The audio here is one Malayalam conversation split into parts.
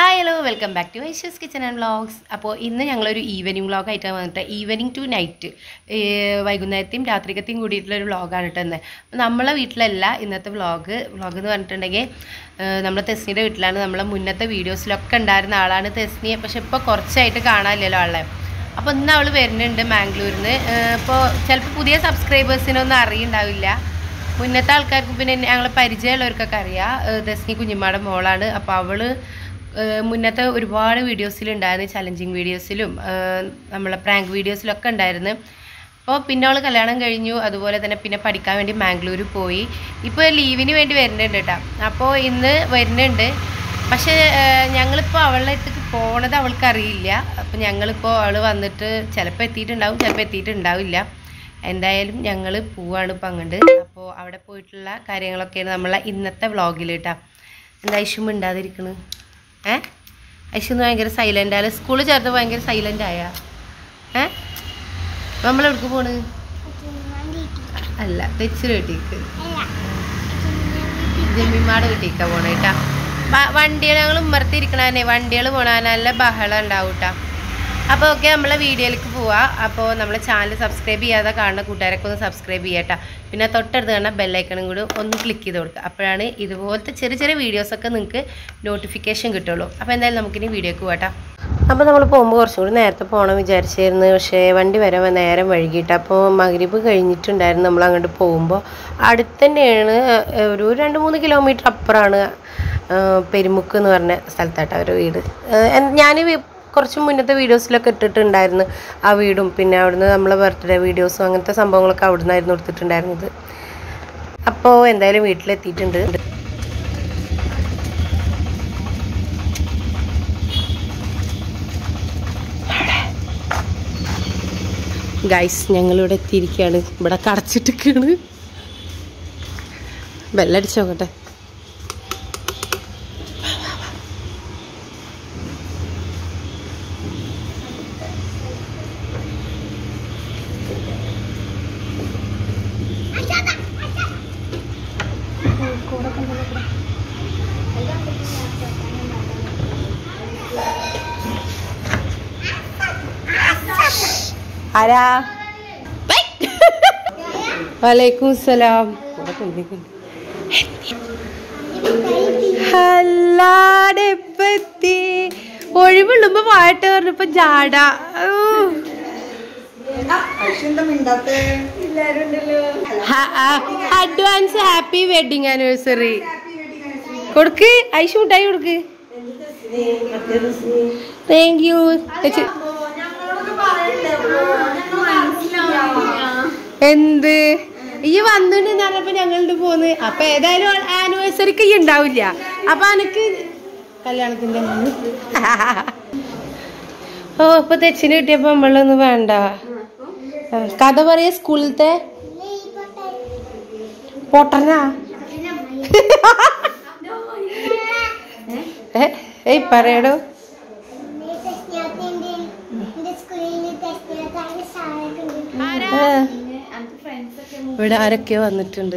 Hi hello welcome back to Vaishu's kitchen and vlogs അപ്പോൾ ഇന്ന് ഞങ്ങളൊരു ഈവനിങ് വ്ളോഗ് ആയിട്ടാണ് വന്നിട്ട് ഈവനിങ് ടു നൈറ്റ് വൈകുന്നേരത്തെയും രാത്രിക്കത്തെയും കൂടിയിട്ടുള്ളൊരു വ്ളോഗാണ് ഇട്ടുന്നത് അപ്പോൾ നമ്മളെ വീട്ടിലല്ല ഇന്നത്തെ വ്ളോഗ് വ്ളോഗ് എന്ന് പറഞ്ഞിട്ടുണ്ടെങ്കിൽ ഏഹ് നമ്മളെ തെസ്നിയുടെ വീട്ടിലാണ് നമ്മളെ മുന്നത്തെ വീഡിയോസിലൊക്കെ ഉണ്ടായിരുന്ന ആളാണ് തെസ്നിയെ പക്ഷെ ഇപ്പോൾ കുറച്ചായിട്ട് കാണാനില്ലല്ലോ ആളെ അപ്പോൾ ഇന്ന് അവൾ വരുന്നുണ്ട് മാംഗ്ലൂരിൽ നിന്ന് ഇപ്പോൾ ചിലപ്പോൾ പുതിയ സബ്സ്ക്രൈബേഴ്സിനൊന്നും അറിയുണ്ടാവില്ല മുന്നത്തെ ആൾക്കാർക്ക് പിന്നെ ഞങ്ങളെ പരിചയമുള്ളവർക്കൊക്കെ അറിയാം ഏഹ് ദസ്നി കുഞ്ഞിമ്മയുടെ മോളാണ് അപ്പോൾ അവള് ഏഹ് മുന്നത്തെ ഒരുപാട് വീഡിയോസിലുണ്ടായിരുന്നു ചലഞ്ചിങ് വീഡിയോസിലും ഏഹ് നമ്മളെ പ്രാങ്ക് വീഡിയോസിലൊക്കെ ഉണ്ടായിരുന്നു അപ്പോൾ പിന്നെ അവൾ കല്യാണം കഴിഞ്ഞു അതുപോലെ തന്നെ പിന്നെ പഠിക്കാൻ വേണ്ടി മാംഗ്ലൂർ പോയി ഇപ്പോൾ ലീവിന് വേണ്ടി വരുന്നുണ്ട് കേട്ടോ അപ്പോൾ ഇന്ന് വരുന്നുണ്ട് പക്ഷേ ഏഹ് ഞങ്ങളിപ്പോൾ അവളുടെ അടുത്തേക്ക് പോണത് അവൾക്ക് അറിയില്ല അപ്പോൾ ഞങ്ങളിപ്പോൾ അവൾ വന്നിട്ട് ചിലപ്പോൾ എത്തിയിട്ടുണ്ടാവും ചിലപ്പോൾ എത്തിയിട്ടുണ്ടാവില്ല എന്തായാലും ഞങ്ങൾ പോവാണ് ഇപ്പം അങ്ങോട്ട് അപ്പോൾ അവിടെ പോയിട്ടുള്ള കാര്യങ്ങളൊക്കെയാണ് നമ്മളെ ഇന്നത്തെ വ്ളോഗിൽ കേട്ടോ എന്താ ഐഷും മിണ്ടാതിരിക്കണ് ഏ ഐഷുന്ന് ഭയങ്കര സൈലൻ്റ് ആയ സ്കൂളിൽ ചേർത്ത് ഭയങ്കര സൈലൻ്റ് ആയ ഏ നമ്മൾ എവിടേക്ക് പോണ് അല്ല തെച്ചിരി വീട്ടിലേക്ക് ജമ്മിമാട് വീട്ടിലേക്കാ പോണ കേട്ടാ വണ്ടികൾ ഞങ്ങൾ ഉമ്മർത്തിരിക്കണേ വണ്ടികൾ പോണ നല്ല ബഹളം ഉണ്ടാവും കേട്ടാ അപ്പോൾ ഓക്കെ നമ്മളെ വീഡിയോയിലേക്ക് പോവാം അപ്പോൾ നമ്മളെ ചാനൽ സബ്സ്ക്രൈബ് ചെയ്യാതെ കാണുന്ന കൂട്ടുകാരൊക്കെ ഒന്ന് സബ്സ്ക്രൈബ് ചെയ്യട്ടാ പിന്നെ തൊട്ടടുത്ത് കാണുന്ന ബെല്ലൈക്കണും കൂടി ഒന്ന് ക്ലിക്ക് ചെയ്ത് കൊടുക്കുക അപ്പോഴാണ് ഇതുപോലത്തെ ചെറിയ ചെറിയ വീഡിയോസൊക്കെ നിങ്ങൾക്ക് നോട്ടിഫിക്കേഷൻ കിട്ടുള്ളൂ അപ്പോൾ എന്തായാലും നമുക്കിനി വീഡിയോക്ക് പോകട്ടാ അപ്പോൾ നമ്മൾ പോകുമ്പോൾ കുറച്ചും കൂടി നേരത്തെ പോകണം വിചാരിച്ചായിരുന്നു പക്ഷേ വണ്ടി വരാൻ നേരം വൈകിട്ട് അപ്പോൾ മഗ്രിബ് കഴിഞ്ഞിട്ടുണ്ടായിരുന്നു നമ്മൾ അങ്ങോട്ട് പോകുമ്പോൾ അടുത്ത് തന്നെയാണ് ഒരു രണ്ട് മൂന്ന് കിലോമീറ്റർ അപ്പുറമാണ് പെരുമുക്ക് എന്ന് പറഞ്ഞ സ്ഥലത്താട്ടോ അവരുടെ വീട് ഞാൻ കുറച്ച് മുന്നത്തെ വീഡിയോസിലൊക്കെ ഇട്ടിട്ടുണ്ടായിരുന്നു ആ വീടും പിന്നെ അവിടുന്ന് നമ്മളെ ബർത്ത്ഡേ വീഡിയോസും അങ്ങനത്തെ സംഭവങ്ങളൊക്കെ അവിടെ നിന്നായിരുന്നു എടുത്തിട്ടുണ്ടായിരുന്നത് അപ്പോൾ എന്തായാലും വീട്ടിലെത്തിയിട്ടുണ്ട് ഗൈസ് ഞങ്ങളിവിടെ എത്തിയിരിക്കുകയാണ് ഇവിടെ കടച്ചിട്ടിരിക്കുകയാണ് ബെല്ലടിച്ച് നോക്കട്ടെ ആരാ വലൈക്കും സലാം അല്ലാടെപ്പത്തി ഒഴിവുള്ളുമ്പോ പാട്ട് പറഞ്ഞപ്പോ ജാട അഡ്വാൻസ് ഹാപ്പി വെഡിങ് ആനിവേഴ്സറി കൊടുക്ക് ഐഷു മിഠായി കൊടുക്ക് താങ്ക് യു എന്ത് ഈ വന്നിട്ട് ഞാനപ്പോ ഞങ്ങളുടെ പോന്ന് അപ്പൊ ഏതായാലും ആനിവേഴ്സറിക്ക് ഈ ഉണ്ടാവില്ല അപ്പൊ എനിക്ക് കല്യാണത്തിന്റെ അന്ന് ഓ ഇപ്പൊ തെച്ചിന് കിട്ടിയപ്പോ നമ്മളൊന്നും വേണ്ട ആ, കഥ പറയാ സ്കൂളിലത്തെ പൊട്ടനാ ഏ ഏയ് പറയടോ ആ. ഇവിടെ ആരൊക്കെയോ വന്നിട്ടുണ്ട്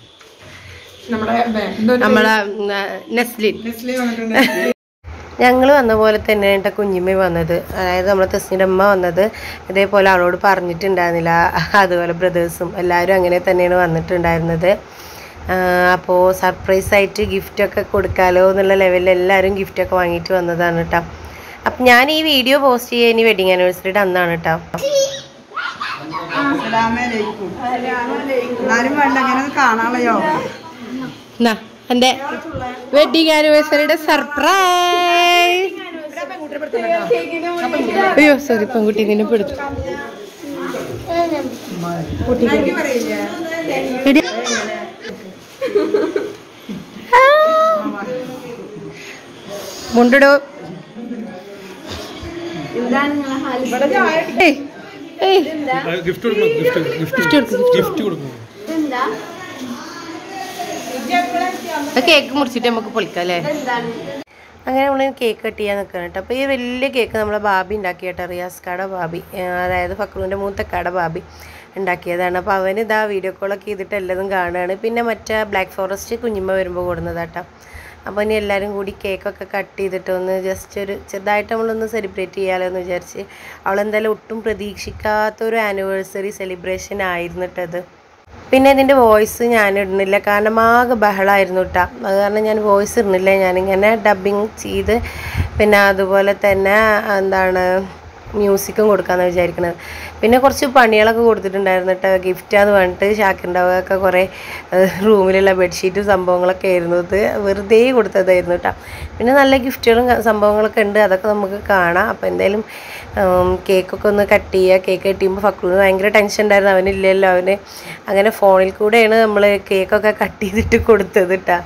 നമ്മളെ ഉം, ആ, നെസ്ലിൻ ഞങ്ങൾ വന്ന പോലെ തന്നെ കേട്ടോ കുഞ്ഞിമ്മ വന്നത് അതായത് നമ്മളെ തെസ്സിൻ്റെ അമ്മ വന്നത് ഇതേപോലെ അവളോട് പറഞ്ഞിട്ടുണ്ടായിരുന്നില്ല അതുപോലെ ബ്രദേഴ്സും എല്ലാവരും അങ്ങനെ തന്നെയാണ് വന്നിട്ടുണ്ടായിരുന്നത് അപ്പോൾ സർപ്രൈസ് ആയിട്ട് ഗിഫ്റ്റൊക്കെ കൊടുക്കാലോ എന്നുള്ള ലെവലിൽ എല്ലാവരും ഗിഫ്റ്റൊക്കെ വാങ്ങിയിട്ട് വന്നതാണ് കേട്ടോ അപ്പം ഞാൻ ഈ വീഡിയോ പോസ്റ്റ് ചെയ്യുക ഇനി വെഡിങ് ആനിവേഴ്സറിയുടെ അന്നാണ് കേട്ടോ എന്നാലും വേണ്ട അങ്ങനെ ഒന്ന് കാണാളയോ എന്നാ എൻ്റെ വെഡിങ് ആനിവേഴ്സറിയുടെ സർപ്രൈസ് അയ്യോ സോറി പെൺകുട്ടി ഇതിനെ പെടുത്തു എടി. ആ. മുണ്ടിടോ ഏയ്, ഏയ്, ഗിഫ്റ്റ് കൊടുക്കണം ഗിഫ്റ്റ് ഗിഫ്റ്റ് gift കൊടുക്ക്, gift. ഗിഫ്റ്റ് കൊടുക്കണം ആ കേക്ക് മുറിച്ചിട്ട് നമുക്ക് പൊളിക്കാം അല്ലേ അങ്ങനെ നമ്മൾ കേക്ക് കട്ട് ചെയ്യാൻ നിൽക്കണം കേട്ടോ അപ്പോൾ ഈ വലിയ കേക്ക് നമ്മളെ ബാബി ഉണ്ടാക്കിയ കേട്ടോ റിയാസ്കാടെ ബാബി ആ, അതായത് ഫക്രുവിൻ്റെ മൂത്തക്കാടെ ബാബി ഉണ്ടാക്കിയതാണ് അപ്പോൾ അവന് ഇതാ വീഡിയോ കോളൊക്കെ ചെയ്തിട്ട് എല്ലതും കാണുകയാണ് പിന്നെ മറ്റേ ബ്ലാക്ക് ഫോറസ്റ്റ് കുഞ്ഞിമ്മ വരുമ്പോൾ കൊടുന്നതാട്ടോ അപ്പോൾ ഇനി എല്ലാവരും കൂടി കേക്കൊക്കെ കട്ട് ചെയ്തിട്ട് ഒന്ന് ജസ്റ്റ് ഒരു ചെറുതായിട്ട് നമ്മളൊന്ന് സെലിബ്രേറ്റ് ചെയ്യാമല്ലോ എന്ന് വിചാരിച്ച് അവളെന്തായാലും ഒട്ടും പ്രതീക്ഷിക്കാത്തൊരു ആനിവേഴ്സറി സെലിബ്രേഷൻ ആയിരുന്നു കേട്ടത് പിന്നെ ഇതിൻ്റെ വോയിസ് ഞാൻ ഇടുന്നില്ല കാരണം ആകെ ബഹളമായിരുന്നു കേട്ടോ അത് കാരണം ഞാൻ വോയിസ് ഇടുന്നില്ല ഞാനിങ്ങനെ ഡബിങ് ചെയ്ത് പിന്നെ അതുപോലെ തന്നെ എന്താണ് മ്യൂസിക്കും കൊടുക്കാമെന്ന് വിചാരിക്കുന്നത് പിന്നെ കുറച്ച് പണികളൊക്കെ കൊടുത്തിട്ടുണ്ടായിരുന്നു കേട്ടോ ഗിഫ്റ്റാന്ന് പറഞ്ഞിട്ട് ഷാക്കിൻ്റെ ഒക്കെ കുറേ റൂമിലുള്ള ബെഡ്ഷീറ്റും സംഭവങ്ങളൊക്കെ ആയിരുന്നു ഇത് വെറുതെ കൊടുത്തതായിരുന്നു കേട്ടോ പിന്നെ നല്ല ഗിഫ്റ്റുകളും ക- സംഭവങ്ങളൊക്കെ ഉണ്ട് അതൊക്കെ നമുക്ക് കാണാം അപ്പോൾ എന്തായാലും ഉം, കേക്കൊക്കെ ഒന്ന് കട്ട് ചെയ്യുക കേക്ക് കട്ട് ചെയ്യുമ്പോൾ ഫക്രൂന് ഭയങ്കര ടെൻഷൻ ഉണ്ടായിരുന്നു അവനില്ലല്ലോ അവന് അങ്ങനെ ഫോണിൽ കൂടെയാണ് നമ്മൾ കേക്കൊക്കെ കട്ട് ചെയ്തിട്ട് കൊടുത്തത് കേട്ടോ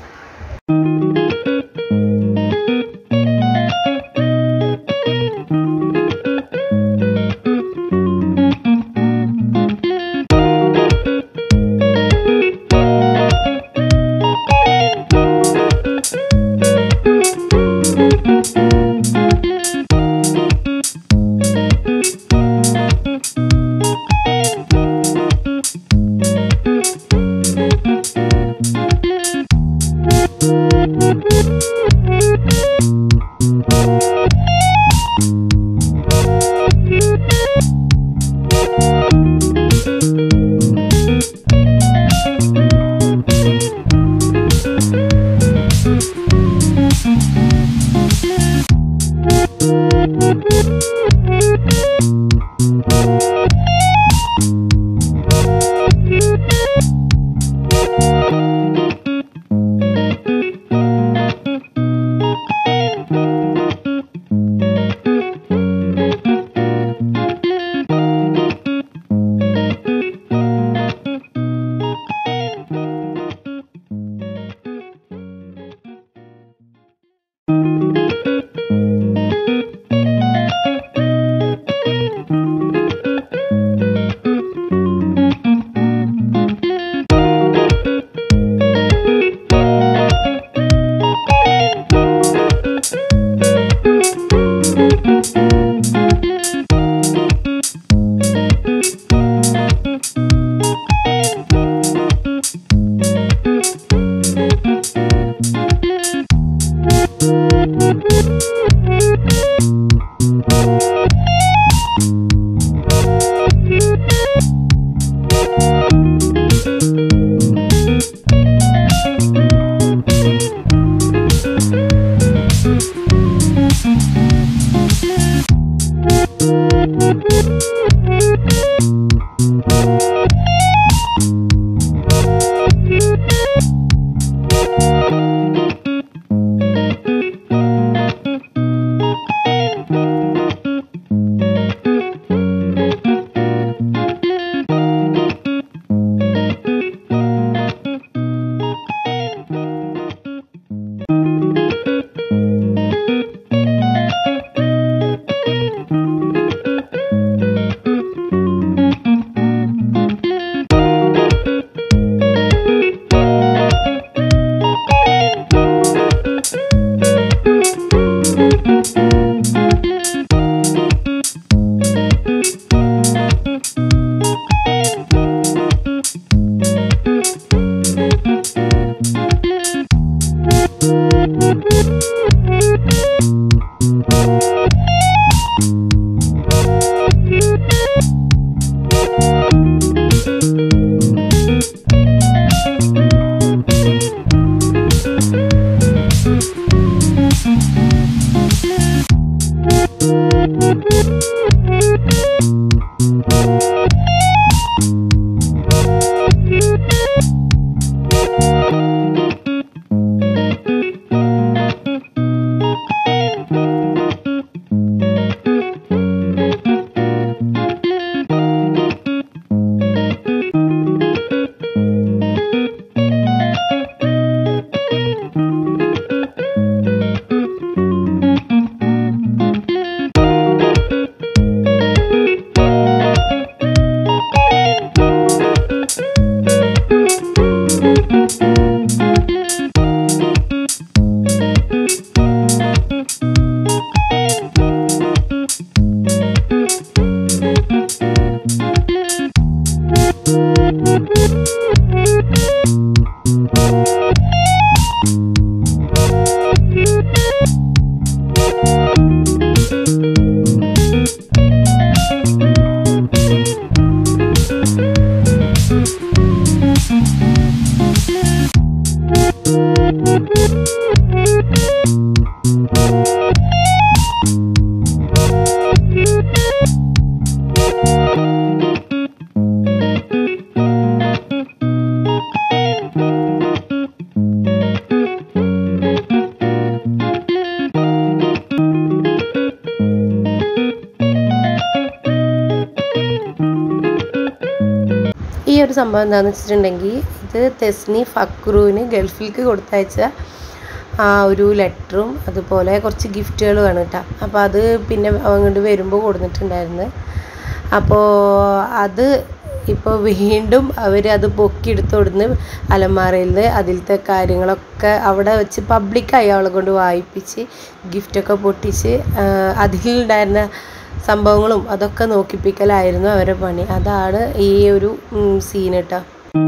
ഒരു സംഭവം എന്താണെന്ന് വെച്ചിട്ടുണ്ടെങ്കിൽ ഇത് തെസ്നി ഫക്രുവിന് ഗൾഫിലേക്ക് കൊടുത്തയച്ച ആ ഒരു ലെറ്ററും അതുപോലെ കുറച്ച് ഗിഫ്റ്റുകളുമാണ് കേട്ടോ അപ്പോൾ അത് പിന്നെ അങ്ങോട്ട് വരുമ്പോൾ കൊടുത്തിട്ടുണ്ടായിരുന്നു അപ്പോൾ അത് ഇപ്പോൾ വീണ്ടും അവർ അത് പൊക്കിയെടുത്ത് കൊടുന്ന് അലമാരയിൽ നിന്ന് അതിലത്തെ കാര്യങ്ങളൊക്കെ അവിടെ വെച്ച് പബ്ലിക്കായി അവളെ കൊണ്ട് വായിപ്പിച്ച് ഗിഫ്റ്റൊക്കെ പൊട്ടിച്ച് ആ, അതിലുണ്ടായിരുന്ന സംഭവങ്ങളും അതൊക്കെ നോക്കിപ്പിക്കലായിരുന്നു അവരുടെ പണി അതാണ് ഈ ഒരു സീൻ കേട്ടോ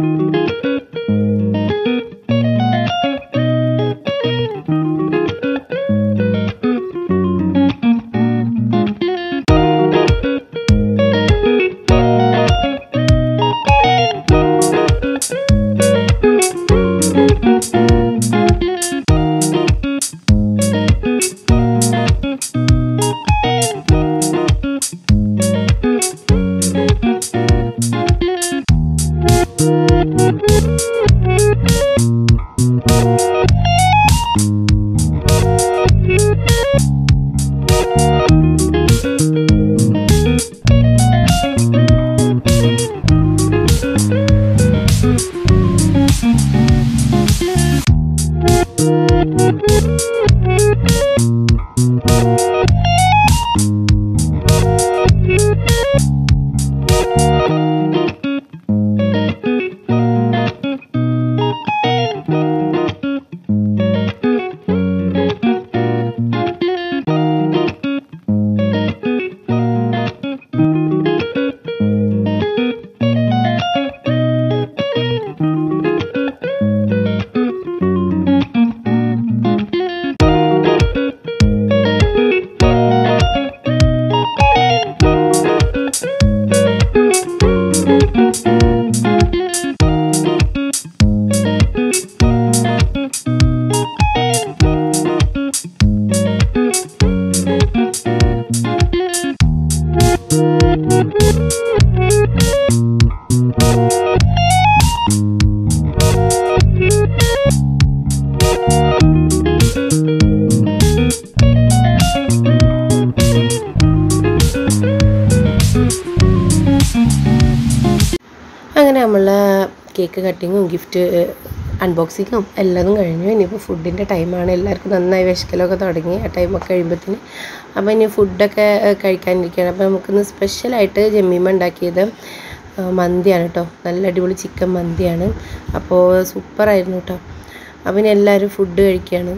അങ്ങനെ നമ്മൾ കേക്ക് കട്ടിങ്ങും ഗിഫ്റ്റ് അൺബോക്സിങ്ങും എല്ലാതും കഴിഞ്ഞു ഇനിയിപ്പോൾ ഫുഡിൻ്റെ ടൈമാണ് എല്ലാവർക്കും നന്നായി വിശക്കലൊക്കെ തുടങ്ങി ആ ടൈമൊക്കെ കഴിയുമ്പോഴത്തേന് അപ്പോൾ ഇനി ഫുഡൊക്കെ ഏഹ്, കഴിക്കാനിരിക്കുകയാണ് അപ്പോൾ നമുക്കിന്ന് സ്പെഷ്യലായിട്ട് ജമീമ ഉണ്ടാക്കിയത് ആ, മന്തിയാണ് കേട്ടോ നല്ല അടിപൊളി ചിക്കൻ മന്തിയാണ് അപ്പോൾ സൂപ്പറായിരുന്നു കേട്ടോ അപ്പം ഇനി എല്ലാവരും ഫുഡ് കഴിക്കുകയാണ്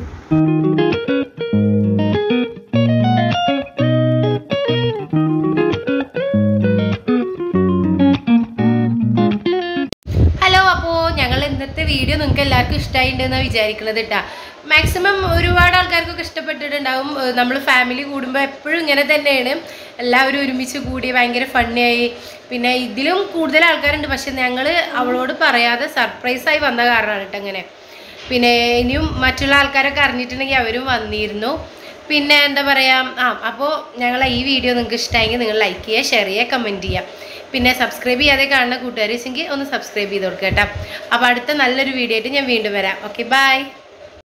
ഹലോ അപ്പോൾ ഞങ്ങൾ ഇന്നത്തെ വീഡിയോ നിങ്ങൾക്ക് എല്ലാവർക്കും ഇഷ്ടമായിട്ടുണ്ടെന്ന് വിചാരിക്കുന്നത് കേട്ടാ മാക്സിമം ഒരുപാട് ആൾക്കാർക്കൊക്കെ ഇഷ്ടപ്പെട്ടിട്ടുണ്ടാവും നമ്മൾ ഫാമിലി കൂടുമ്പോൾ എപ്പോഴും ഇങ്ങനെ തന്നെയാണ് എല്ലാവരും ഒരുമിച്ച് കൂടി ഭയങ്കര ഫണ്ണിയായി പിന്നെ ഇതിലും കൂടുതൽ ആൾക്കാരുണ്ട് പക്ഷെ ഞങ്ങൾ അവളോട് പറയാതെ സർപ്രൈസായി വന്ന കാരണമാണ് കേട്ടോ അങ്ങനെ പിന്നെ ഇനിയും മറ്റുള്ള ആൾക്കാരൊക്കെ അറിഞ്ഞിട്ടുണ്ടെങ്കിൽ അവരും വന്നിരുന്നു പിന്നെ എന്താ പറയുക ആ അപ്പോൾ ഞങ്ങളെ ഈ വീഡിയോ നിങ്ങൾക്ക് ഇഷ്ടമായെങ്കിൽ നിങ്ങൾ ലൈക്ക് ചെയ്യുക ഷെയർ ചെയ്യുക കമൻറ്റ് ചെയ്യുക പിന്നെ സബ്സ്ക്രൈബ് ചെയ്യാതെ കാണുന്ന കൂട്ടുകാരെങ്കിൽ ഒന്ന് സബ്സ്ക്രൈബ് ചെയ്ത് കൊടുക്കുക കേട്ടോ അപ്പോൾ അടുത്ത നല്ലൊരു വീഡിയോ ആയിട്ട് ഞാൻ വീണ്ടും വരാം ഓക്കെ ബൈ